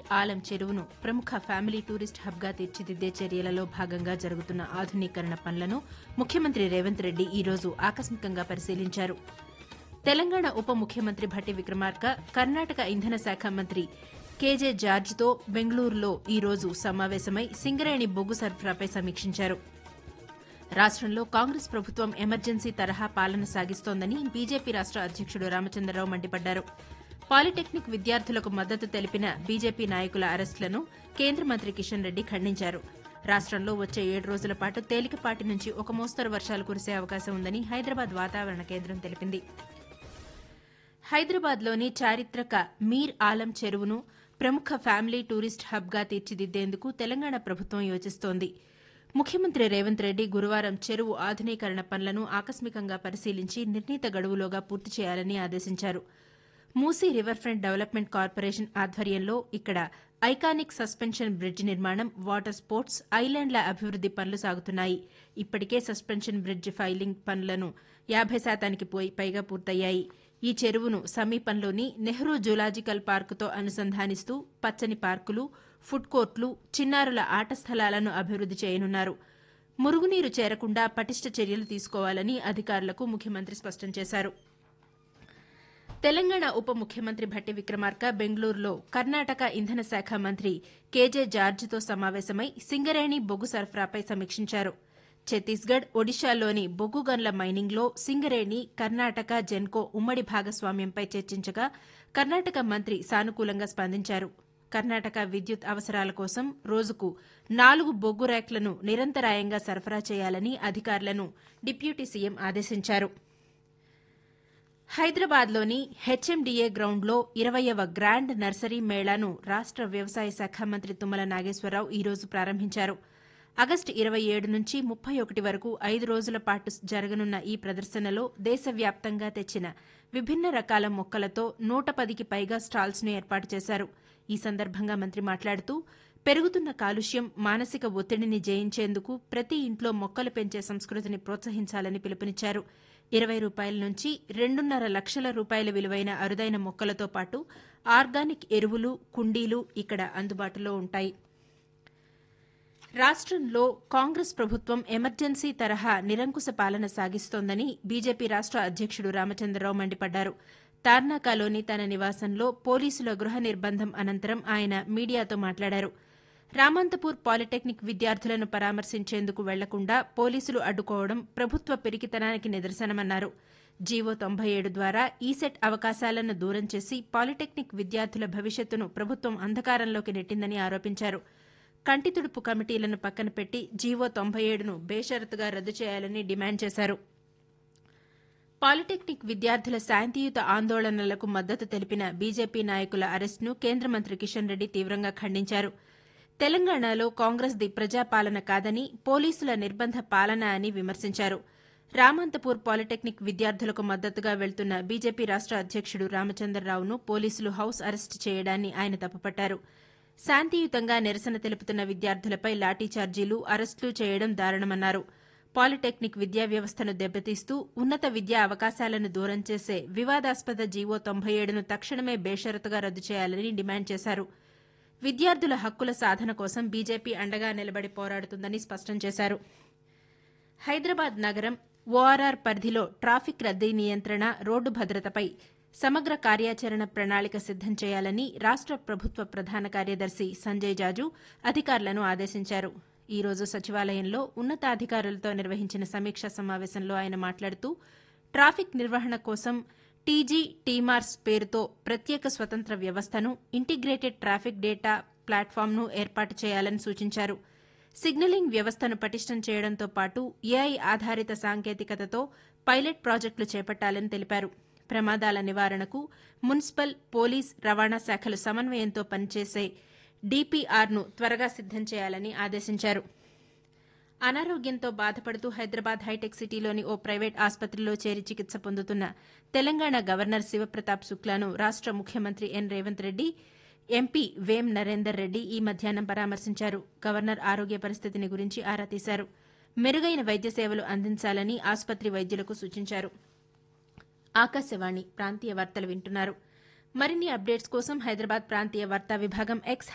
ఆలం చెరువును ప్రముఖ family tourist హబ్గా తీర్చిదిద్దే చర్యలలో భాగంగా జరుగుతున్న ఆధునీకరణ పనులను ముఖ్యమంత్రి రేవంత్ రెడ్డి ఈ రోజు ఆకస్మికంగా పరిశీలించారు తెలంగాణ ఉప ముఖ్యమంత్రి భట్టి విక్రమార్క కర్ణాటక ఇంధన శాఖ మంత్రి కేజే జార్జ్తో బెంగళూరులో ఈ రోజు సమావేశమై సింగరేణి బొగ్గు సరఫరాపై సమీక్షించారు రాష్టంలో కాంగ్రెస్ ప్రభుత్వం ఎమర్జెన్సీ తరహా పాలన సాగిస్తోందని బీజేపీ రాష్ట అధ్యకుడు రామచంద్రరావు మండిపడ్డారు పాలిటెక్నిక్ విద్యార్థులకు మద్దతు తెలిపిన బీజేపీ నాయకుల అరెస్టులను కేంద్ర మంత్రి కిషన్ రెడ్డి ఖండించారు రాష్టంలో వచ్చే ఏడు రోజుల పాటు తేలికపాటి నుంచి ఒక మోస్తరు వర్షాలు కురిసే అవకాశం ఉందని హైదరాబాద్ వాతావరణ కేంద్రం తెలిపింది హైదరాబాద్లోని చారిత్రక మీర్ ఆలం చెరువును ప్రముఖ ఫ్యామిలీ టూరిస్ట్ హబ్గా తీర్చిదిద్దేందుకు తెలంగాణ ప్రభుత్వం యోచిస్తోంది ముఖ్యమంత్రి రేవంత్ రెడ్డి గురువారం చెరువు ఆధునీకరణ పనులను ఆకస్మికంగా పరిశీలించి నిర్ణీత గడువులోగా పూర్తి చేయాలని ఆదేశించారు Musi river front development corporation ఆధ్వర్యంలో ఇక్కడ ఐకానిక్ సస్పెన్షన్ బ్రిడ్జ్ నిర్మాణం వాటర్ స్పోర్ట్స్ ఐలాండ్ల అభివృద్ది పనులు సాగుతున్నాయి ఇప్పటికే సస్పెన్షన్ బ్రిడ్జ్ ఫైలింగ్ పనులను యాబై శాతానికి పైగా పూర్తయ్యాయి ఈ చెరువును సమీపంలోని నెహ్రూ జూలాజికల్ పార్కుతో అనుసంధానిస్తూ పచ్చని పార్కులు ఫుడ్ కోర్టులు చిన్నారుల ఆట స్థలాలను అభివృద్ది చేయనున్నారు మురుగునీరు చేరకుండా పటిష్ట చర్యలు తీసుకోవాలని అధికారులకు ముఖ్యమంత్రి స్పష్టం చేశారు తెలంగాణ ఉప ముఖ్యమంత్రి భట్టి విక్రమార్క బెంగళూరులో కర్ణాటక ఇంధన శాఖ మంత్రి కేజే జార్జ్తో సమావేశమై సింగరేణి బొగ్గు సరఫరాపై సమీక్షించారు ఛత్తీస్గఢ్ ఒడిశాలోని బొగ్గు గన్ల మైనింగ్లో సింగరేణి కర్ణాటక జెన్కో ఉమ్మడి భాగస్వామ్యంపై చర్చించగా కర్ణాటక మంత్రి సానుకూలంగా స్పందించారు కర్ణాటక విద్యుత్ అవసరాల కోసం రోజుకు నాలుగు బొగ్గు ర్యాక్లను నిరంతరాయంగా సరఫరా చేయాలని అధికారులను డిప్యూటీ సీఎం ఆదేశించారు హైదరాబాద్లోని హెచ్ఎండిఏ గ్రౌండ్లో ఇరవయవ గ్రాండ్ నర్సరీ మేళాను రాష్ట వ్యవసాయ శాఖ మంత్రి తుమ్మల నాగేశ్వరరావు ఈ రోజు ప్రారంభించారు ఆగస్టు ఇరవై ఏడు నుంచి ముప్పై ఒకటి వరకు ఐదు రోజుల పాటు జరగనున్న ఈ ప్రదర్శనలో దేశవ్యాప్తంగా తెచ్చిన విభిన్న రకాల మొక్కలతో నూట పదికి పైగా స్టాల్స్ను ఏర్పాటు చేశారు ఈ సందర్భంగా మంత్రి మాట్లాడుతూ పెరుగుతున్న కాలుష్యం మానసిక ఒత్తిడిని జయించేందుకు ప్రతి ఇంట్లో మొక్కలు పెంచే సంస్కృతిని ప్రోత్సహించాలని పిలుపునిచ్చారు ఇరవై రూపాయల నుంచి రెండున్నర లక్షల రూపాయల విలువైన అరుదైన మొక్కలతో పాటు ఆర్గానిక్ ఎరువులు కుండీలు ఇక్కడ అందుబాటులో ఉంటాయి రాష్టంలో కాంగ్రెస్ ప్రభుత్వం ఎమర్జెన్సీ తరహా నిరంకుశ పాలన సాగిస్తోందని బీజేపీ రాష్ట అధ్యకుడు రామచంద్రరావు మండిపడ్డారు తార్నాకాలోని తన నివాసంలో పోలీసుల గృహ నిర్బంధం అనంతరం ఆయన మీడియాతో మాట్లాడారు రామంతపూర్ పాలిటెక్నిక్ విద్యార్థులను పరామర్శించేందుకు వెళ్లకుండా పోలీసులు అడ్డుకోవడం ప్రభుత్వ పెరికితనానికి నిదర్శనమన్నారు జీవో తొంభై ఏడు ద్వారా ఈసెట్ అవకాశాలను దూరం చేసి పాలిటెక్నిక్ విద్యార్థుల భవిష్యత్తును ప్రభుత్వం అంధకారంలోకి నెట్టిందని ఆరోపించారు కంటితుడుపు కమిటీలను పక్కన పెట్టి జీవో తొంభై ఏడును బేషరతుగా రద్దు చేయాలని డిమాండ్ చేశారు పాలిటెక్నిక్ విద్యార్థుల శాంతియుత ఆందోళనలకు మద్దతు తెలిపిన బీజేపీ నాయకుల అరెస్టును కేంద్ర మంత్రి కిషన్ రెడ్డి తీవ్రంగా ఖండించారు తెలంగాణలో కాంగ్రెస్ది ప్రజాపాలన కాదని పోలీసుల నిర్బంధ పాలన అని విమర్శించారు రామంతపూర్ పాలిటెక్నిక్ విద్యార్థులకు మద్దతుగా వెళ్తున్న బీజేపీ రాష్ట అధ్యకుడు రామచంద్రరావును పోలీసులు హౌస్ అరెస్టు చేయడాన్ని ఆయన తప్పుపట్టారు శాంతియుతంగా నిరసన తెలుపుతున్న విద్యార్థులపై లాఠీచార్జీలు అరెస్టులు చేయడం దారుణమన్నారు పాలిటెక్నిక్ విద్యా వ్యవస్థను దెబ్బతీస్తూ ఉన్నత విద్యా అవకాశాలను దూరం చేసే వివాదాస్పద జీవో తొంభై ఏడును తక్షణమే బేషరతుగా రద్దు చేయాలని డిమాండ్ చేశారు విద్యార్థుల హక్కుల సాధన కోసం బీజేపీ అండగా నిలబడి పోరాడుతుందని స్పష్టం చేశారు హైదరాబాద్ నగరం ఓఆర్ఆర్ పరిధిలో ట్రాఫిక్ రద్దీ నియంత్రణ రోడ్డు భద్రతపై సమగ్ర కార్యాచరణ ప్రణాళిక సిద్దం చేయాలని రాష్ట ప్రభుత్వ ప్రధాన కార్యదర్శి సంజయ్ జాజు అధికారులను ఆదేశించారు ఈ రోజు సచివాలయంలో ఉన్నతాధికారులతో నిర్వహించిన సమీక్షా సమావేశంలో ఆయన మాట్లాడుతూ ట్రాఫిక్ నిర్వహణ కోసం టీజీ టీమార్స్ పేరుతో ప్రత్యేక స్వతంత్ర వ్యవస్థను ఇంటిగ్రేటెడ్ ట్రాఫిక్ డేటా ప్లాట్ఫామ్ను ఏర్పాటు చేయాలని సూచించారు సిగ్నలింగ్ వ్యవస్థను పటిష్టం చేయడంతో పాటు ఏఐ ఆధారిత సాంకేతికతతో పైలట్ ప్రాజెక్టులు చేపట్టాలని తెలిపారు ప్రమాదాల నివారణకు మున్సిపల్ పోలీస్ రవాణా శాఖలు సమన్వయంతో పనిచేసే డీపీఆర్ను త్వరగా సిద్దం చేయాలని ఆదేశించారు అనారోగ్యంతో బాధపడుతూ హైదరాబాద్ హైటెక్ సిటీలోని ఓ ప్రైవేట్ ఆసుపత్రిలో చేరి చికిత్స పొందుతున్న తెలంగాణ గవర్నర్ శివప్రతాప్ శుక్లాను రాష్ట ముఖ్యమంత్రి ఎన్ రేవంత్ రెడ్డి ఎంపీ వేం నరేందర్ రెడ్డి ఈ మధ్యాహ్నం పరామర్శించారు గవర్నర్ ఆరోగ్య పరిస్థితిని గురించి ఆరా తీశారు మెరుగైన వైద్య సేవలు అందించాలని ఆసుపత్రి వైద్యులకు సూచించారు ఆకాశవాణి ప్రాంతీయ వార్తలు వింటున్నారు మరిన్ని అప్డేట్స్ కోసం హైదరాబాద్ ప్రాంతీయ వార్తా విభాగం ఎక్స్